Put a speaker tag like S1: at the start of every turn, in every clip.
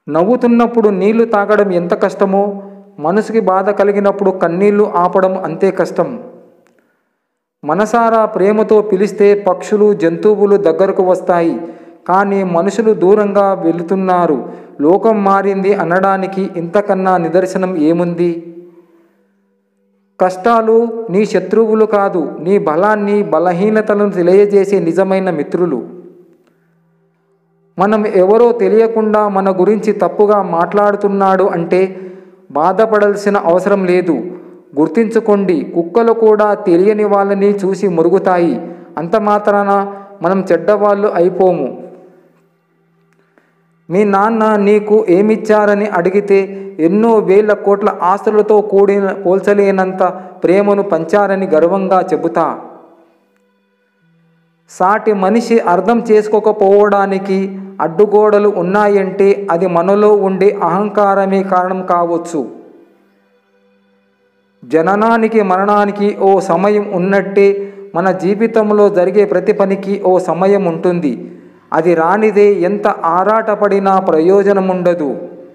S1: నవ్వుతున్నప్పుడు నీళ్లు తాగడం ఎంత కష్టమో మనసుకి బాధ కలిగినప్పుడు కన్నీళ్లు ఆపడం అంతే కష్టం మనసారా ప్రేమతో పిలిస్తే పక్షులు జంతువులు దగ్గరకు వస్తాయి కానీ మనుషులు దూరంగా వెళుతున్నారు లోకం మారింది అనడానికి ఇంతకన్నా నిదర్శనం ఏముంది కష్టాలు నీ శత్రువులు కాదు నీ బలాన్ని బలహీనతలను తెలియజేసే నిజమైన మిత్రులు మనం ఎవరో తెలియకుండా మన గురించి తప్పుగా మాట్లాడుతున్నాడు అంటే బాధపడాల్సిన అవసరం లేదు గుర్తించుకోండి కుక్కలు కూడా తెలియని వాళ్ళని చూసి మురుగుతాయి అంత మాత్రాన మనం చెడ్డవాళ్ళు అయిపోము మీ నాన్న నీకు ఏమిచ్చారని అడిగితే ఎన్నో వేల కోట్ల ఆస్తులతో కూడిన పోల్చలేనంత ప్రేమను పంచారని గర్వంగా చెబుతా సాటి మనిషి అర్థం చేసుకోకపోవడానికి అడ్డుగోడలు ఉన్నాయంటే అది మనలో ఉండే అహంకారమే కారణం కావచ్చు జననానికి మరణానికి ఓ సమయం ఉన్నట్టే మన జీవితంలో జరిగే ప్రతి పనికి ఓ సమయం ఉంటుంది అది రానిదే ఎంత ఆరాటపడినా ప్రయోజనం ఉండదు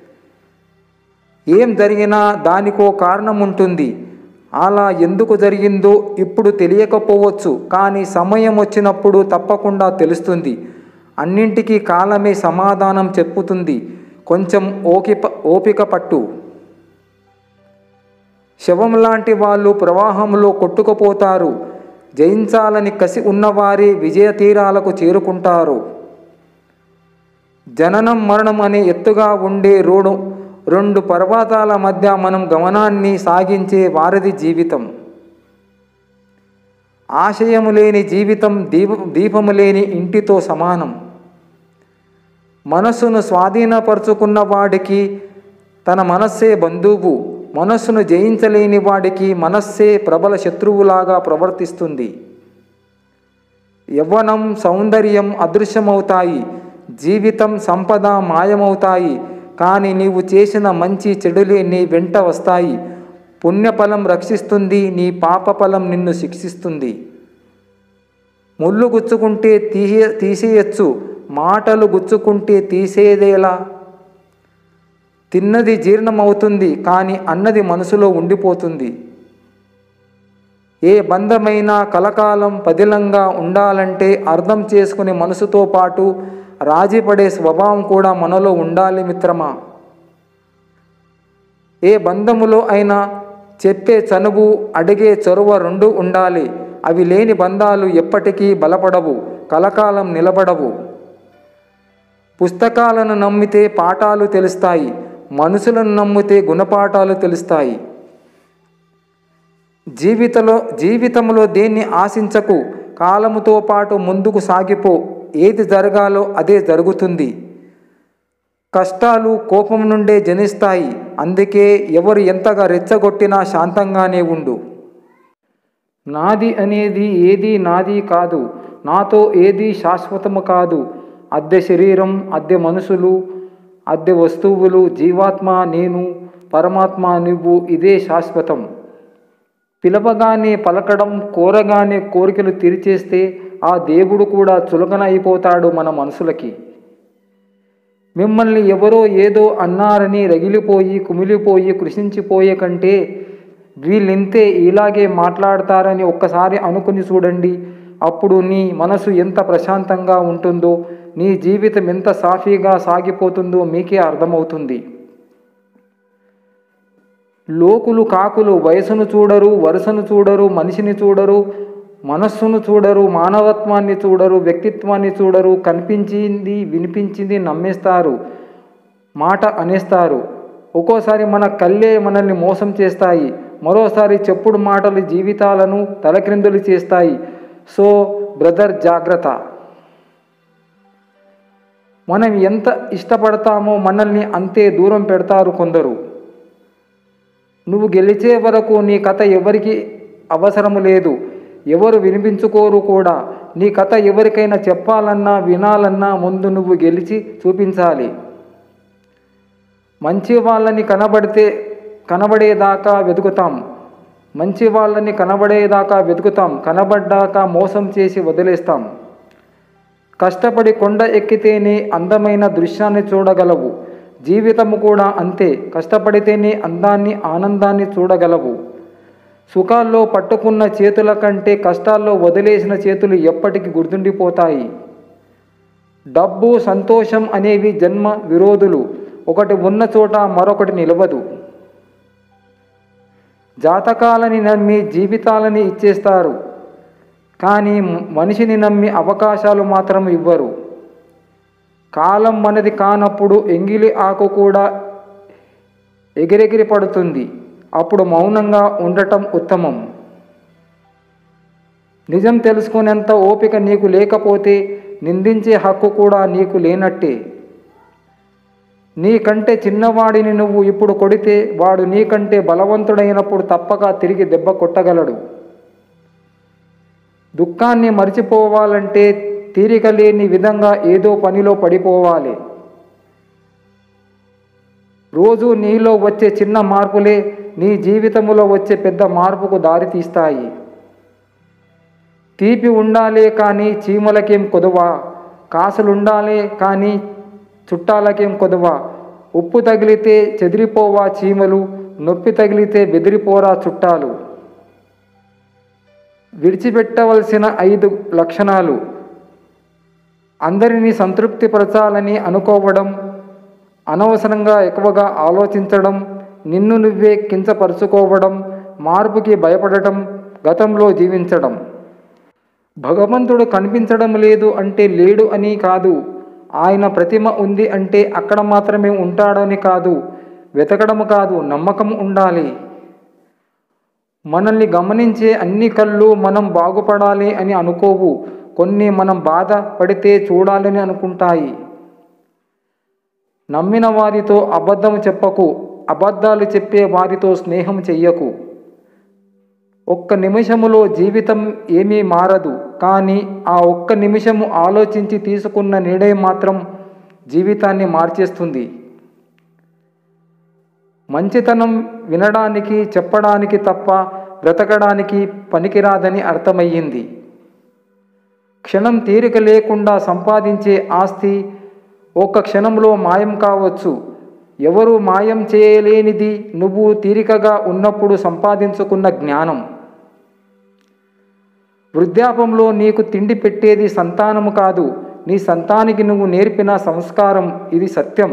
S1: ఏం జరిగినా దానికో కారణం ఉంటుంది అలా ఎందుకు జరిగిందో ఇప్పుడు తెలియకపోవచ్చు కానీ సమయం వచ్చినప్పుడు తప్పకుండా తెలుస్తుంది అన్నింటికీ కాలమే సమాధానం చెప్పుతుంది కొంచెం ఓపిక ఓపిక పట్టు శవం లాంటి వాళ్ళు ప్రవాహంలో కొట్టుకుపోతారు జయించాలని కసి ఉన్నవారే విజయ తీరాలకు చేరుకుంటారు జననం మరణం అనే ఎత్తుగా ఉండే రోడ్డు రెండు పర్వతాల మధ్య మనం గమనాన్ని సాగించే వారధి జీవితం ఆశయము లేని జీవితం దీప దీపము లేని ఇంటితో సమానం మనస్సును స్వాధీనపరుచుకున్న వాడికి తన మనస్సే బంధువు మనస్సును జయించలేని వాడికి మనస్సే ప్రబల శత్రువులాగా ప్రవర్తిస్తుంది యవ్వనం సౌందర్యం అదృశ్యమవుతాయి జీవితం సంపద మాయమవుతాయి కానీ నీవు చేసిన మంచి చెడులే నీ వెంట వస్తాయి పుణ్యఫలం రక్షిస్తుంది నీ పాపఫలం నిన్ను శిక్షిస్తుంది ముళ్ళు గుచ్చుకుంటే తీయ తీసేయచ్చు మాటలు గుచ్చుకుంటే తీసేదేలా తిన్నది జీర్ణమవుతుంది కానీ అన్నది మనసులో ఉండిపోతుంది ఏ బంధమైనా కలకాలం పదిలంగా ఉండాలంటే అర్థం చేసుకునే మనసుతో పాటు రాజీపడే స్వభావం కూడా మనలో ఉండాలి మిత్రమా ఏ బంధములో అయినా చెప్పే చనువు అడిగే చొరవ రెండు ఉండాలి అవి లేని బంధాలు ఎప్పటికీ బలపడవు కలకాలం నిలబడవు పుస్తకాలను నమ్మితే పాఠాలు తెలుస్తాయి మనుషులను నమ్మితే గుణపాఠాలు తెలుస్తాయి జీవితంలో జీవితంలో దేన్ని ఆశించకు కాలముతో పాటు ముందుకు సాగిపో ఏది జరగాలో అదే జరుగుతుంది కష్టాలు కోపం నుండే జనిస్తాయి అందుకే ఎవరు ఎంతగా రెచ్చగొట్టినా శాంతంగానే ఉండు నాది అనేది ఏది నాది కాదు నాతో ఏది శాశ్వతము కాదు అద్దె శరీరం అద్దె మనుషులు అద్దె వస్తువులు జీవాత్మ నేను పరమాత్మ నువ్వు ఇదే శాశ్వతం పిలవగానే పలకడం కోరగానే కోరికలు తీర్చేస్తే ఆ దేవుడు కూడా చులకన అయిపోతాడు మన మనసులకి మిమ్మల్ని ఎవరో ఏదో అన్నారని రగిలిపోయి కుమిలిపోయి కృషించిపోయే కంటే వీళ్ళింతే ఇలాగే మాట్లాడతారని ఒక్కసారి అనుకుని చూడండి అప్పుడు నీ మనసు ఎంత ప్రశాంతంగా ఉంటుందో నీ జీవితం ఎంత సాఫీగా సాగిపోతుందో మీకే అర్థమవుతుంది లోకులు కాకులు వయసును చూడరు వరుసను చూడరు మనిషిని చూడరు మనస్సును చూడరు మానవత్వాన్ని చూడరు వ్యక్తిత్వాన్ని చూడరు కనిపించింది వినిపించింది నమ్మేస్తారు మాట అనేస్తారు ఒక్కోసారి మన కళ్ళే మనల్ని మోసం చేస్తాయి మరోసారి చెప్పుడు మాటలు జీవితాలను తలక్రిందులు చేస్తాయి సో బ్రదర్ జాగ్రత్త మనం ఎంత ఇష్టపడతామో మనల్ని అంతే దూరం పెడతారు కొందరు నువ్వు గెలిచే వరకు నీ కథ ఎవరికి అవసరము లేదు ఎవరు వినిపించుకోరు కూడా నీ కథ ఎవరికైనా చెప్పాలన్నా వినాలన్నా ముందు నువ్వు గెలిచి చూపించాలి మంచి వాళ్ళని కనబడితే కనబడేదాకా వెతుకుతాం మంచి వాళ్ళని కనబడేదాకా వెతుకుతాం కనబడ్డాక మోసం చేసి వదిలేస్తాం కష్టపడి కొండ ఎక్కితేనే అందమైన దృశ్యాన్ని చూడగలవు జీవితము కూడా అంతే కష్టపడితేనే అందాన్ని ఆనందాన్ని చూడగలవు సుఖాల్లో పట్టుకున్న చేతుల కంటే కష్టాల్లో వదిలేసిన చేతులు ఎప్పటికీ గుర్తుండిపోతాయి డబ్బు సంతోషం అనేవి జన్మ విరోధులు ఒకటి ఉన్న చోట మరొకటి నిలవదు జాతకాలని నమ్మి జీవితాలని ఇచ్చేస్తారు కానీ మనిషిని నమ్మి అవకాశాలు మాత్రం ఇవ్వరు కాలం మనది కానప్పుడు ఎంగిలి ఆకు కూడా ఎగిరెగిరి పడుతుంది అప్పుడు మౌనంగా ఉండటం ఉత్తమం నిజం తెలుసుకునేంత ఓపిక నీకు లేకపోతే నిందించే హక్కు కూడా నీకు లేనట్టే నీకంటే చిన్నవాడిని నువ్వు ఇప్పుడు కొడితే వాడు నీకంటే బలవంతుడైనప్పుడు తప్పక తిరిగి దెబ్బ కొట్టగలడు దుఃఖాన్ని మర్చిపోవాలంటే తీరిక లేని విధంగా ఏదో పనిలో పడిపోవాలి రోజు నీలో వచ్చే చిన్న మార్పులే నీ జీవితంలో వచ్చే పెద్ద మార్పుకు దారితీస్తాయి తీపి ఉండాలే కానీ చీమలకేం కొదువా కాసులుండాలే కానీ చుట్టాలకేం కొదువా ఉప్పు తగిలితే చెదిరిపోవా చీమలు నొప్పి తగిలితే బెదిరిపోరా చుట్టాలు విడిచిపెట్టవలసిన ఐదు లక్షణాలు అందరినీ సంతృప్తిపరచాలని అనుకోవడం అనవసరంగా ఎక్కువగా ఆలోచించడం నిన్ను నువ్వే కించపరుచుకోవడం మార్పుకి భయపడటం గతంలో జీవించడం భగవంతుడు కనిపించడం లేదు అంటే లేడు అని కాదు ఆయన ప్రతిమ ఉంది అంటే అక్కడ మాత్రమే ఉంటాడని కాదు వెతకడం కాదు నమ్మకం ఉండాలి మనల్ని గమనించే అన్ని కళ్ళు మనం బాగుపడాలి అని అనుకోవు కొన్ని మనం బాధ పడితే చూడాలని అనుకుంటాయి నమ్మిన వారితో అబద్ధం చెప్పకు అబద్ధాలు చెప్పే వారితో స్నేహం చెయ్యకు ఒక్క నిమిషములో జీవితం ఏమీ మారదు కానీ ఆ ఒక్క నిమిషము ఆలోచించి తీసుకున్న నిర్ణయం మాత్రం జీవితాన్ని మార్చేస్తుంది మంచితనం వినడానికి చెప్పడానికి తప్ప బ్రతకడానికి పనికిరాదని అర్థమయ్యింది క్షణం తీరిక లేకుండా సంపాదించే ఆస్తి ఒక్క క్షణంలో మాయం కావచ్చు ఎవరు మాయం చేయలేనిది నువ్వు తీరికగా ఉన్నప్పుడు సంపాదించుకున్న జ్ఞానం వృద్ధాపంలో నీకు తిండి పెట్టేది సంతానము కాదు నీ సంతానికి నువ్వు నేర్పిన సంస్కారం ఇది సత్యం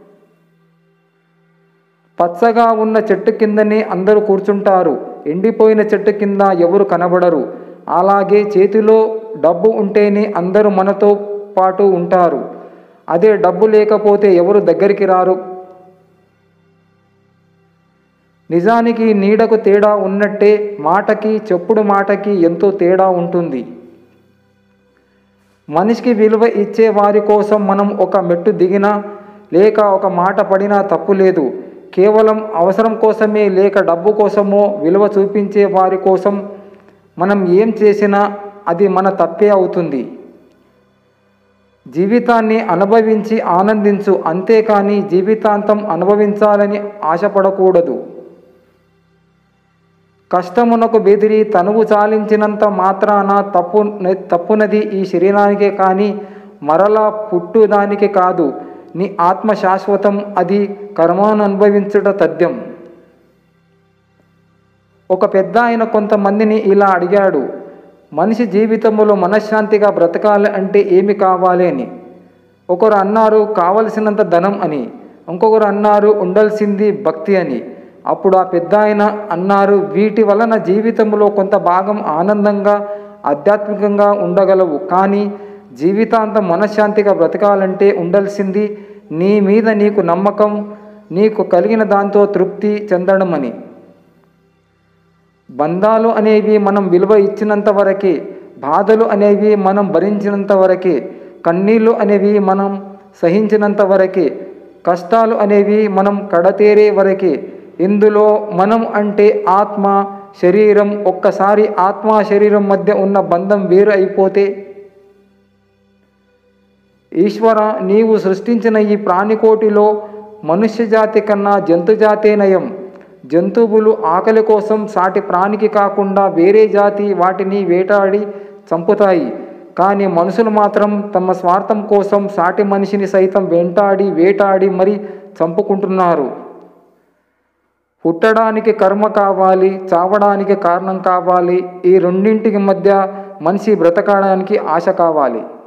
S1: పచ్చగా ఉన్న చెట్టు కిందనే అందరూ కూర్చుంటారు ఎండిపోయిన చెట్టు కింద ఎవరు కనబడరు అలాగే చేతిలో డబ్బు ఉంటేనే అందరూ మనతో పాటు ఉంటారు అదే డబ్బు లేకపోతే ఎవరు దగ్గరికి రారు నిజానికి నీడకు తేడా ఉన్నట్టే మాటకి చెప్పుడు మాటకి ఎంతో తేడా ఉంటుంది మనిషికి విలువ ఇచ్చే వారి కోసం మనం ఒక మెట్టు దిగినా లేక ఒక మాట పడినా తప్పు లేదు కేవలం అవసరం కోసమే లేక డబ్బు కోసమో విలువ చూపించే వారి కోసం మనం ఏం చేసినా అది మన తప్పే అవుతుంది జీవితాన్ని అనుభవించి ఆనందించు అంతేకాని జీవితాంతం అనుభవించాలని ఆశపడకూడదు కష్టమునకు బెదిరి తనువు చాలించినంత మాత్రాన తప్పు తప్పునది ఈ శరీరానికే కానీ మరలా పుట్టుదానికి కాదు నీ ఆత్మ శాశ్వతం అది కర్మను అనుభవించుట తథ్యం ఒక పెద్ద ఆయన కొంతమందిని ఇలా అడిగాడు మనిషి జీవితంలో మనశ్శాంతిగా బ్రతకాలి అంటే ఏమి కావాలి అని ఒకరు అన్నారు కావలసినంత ధనం అని ఇంకొకరు అన్నారు ఉండాల్సింది భక్తి అని అప్పుడు ఆ పెద్ద ఆయన అన్నారు వీటి వలన జీవితంలో కొంత భాగం ఆనందంగా ఆధ్యాత్మికంగా ఉండగలవు కానీ జీవితాంతం మనశ్శాంతిగా బ్రతకాలంటే ఉండాల్సింది నీ మీద నీకు నమ్మకం నీకు కలిగిన దాంతో తృప్తి చెందడం అని బంధాలు అనేవి మనం విలువ ఇచ్చినంత వరకే బాధలు అనేవి మనం భరించినంత వరకే కన్నీళ్ళు అనేవి మనం సహించినంత వరకే కష్టాలు అనేవి మనం కడతేరే వరకే ఇందులో మనం అంటే ఆత్మ శరీరం ఒక్కసారి ఆత్మ శరీరం మధ్య ఉన్న బంధం వేరు అయిపోతే ఈశ్వర నీవు సృష్టించిన ఈ ప్రాణికోటిలో మనుష్య జాతి కన్నా జంతు జాతే నయం జంతువులు ఆకలి కోసం సాటి ప్రాణికి కాకుండా వేరే జాతి వాటిని వేటాడి చంపుతాయి కానీ మనుషులు మాత్రం తమ స్వార్థం కోసం సాటి మనిషిని సైతం వెంటాడి వేటాడి మరి చంపుకుంటున్నారు పుట్టడానికి కర్మ కావాలి చావడానికి కారణం కావాలి ఈ రెండింటికి మధ్య మనిషి బ్రతకడానికి ఆశ కావాలి